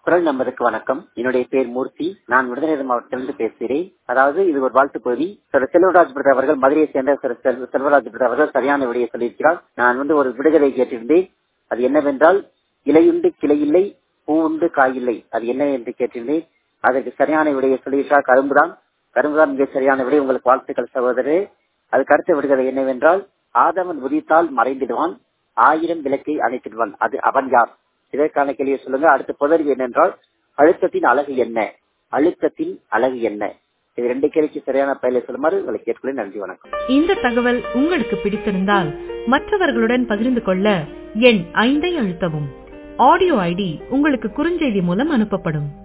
குரல் நம்பருக்கு வணக்கம் என்னுடைய பேர் மூர்த்தி நான் விருதுநகர் மாவட்டத்திலிருந்து பேசுகிறேன் அதாவது இது ஒரு வாழ்த்து பகுதி திரு செல்வராஜ் பிரதர் அவர்கள் மதுரையை சேர்ந்த திரு செல்வ- செல்வராஜ் பிரதர் அவர்கள் சரியான விடையை சொல்லியிருக்கிறார் நான் வந்து ஒரு விடுதலை கேட்டிருந்தேன் அது என்னவென்றால் இலையுண்டு கிளையில்லை பூவுண்டு காயில்லை அது என்ன என்று கேட்டிருந்தேன் அதற்கு சரியான விடையை சொல்லியிருக்கார் கரும்புதான் கரும்புதான் மிக சரியான விடை உங்களுக்கு வாழ்த்துக்கள் சகோதரரே அதுக்கு அடுத்த விடுதலை என்னவென்றால் ஆதவன் உதித்தால் மறைந்திடுவான் ஆயிரம் விளக்கை அணைத்திடுவான் அது அவன் யார் இதற்கான கேள்வியை சொல்லுங்க அடுத்த புதர்வு என்னென்றால் அழுத்தத்தின் அழகு என்ன அழுத்தத்தின் அழகு என்ன இது ரெண்டு கேள்விக்கு சரியான பயிலை சொல்லுமாறு உங்களை கேட்கிறேன் நன்றி வணக்கம் இந்த தகவல் உங்களுக்கு பிடித்திருந்தால் மற்றவர்களுடன் பகிர்ந்து கொள்ள எண் ஐந்தை அழுத்தவும் ஆடியோ ஐடி உங்களுக்கு குறுஞ்செய்தி மூலம் அனுப்பப்படும்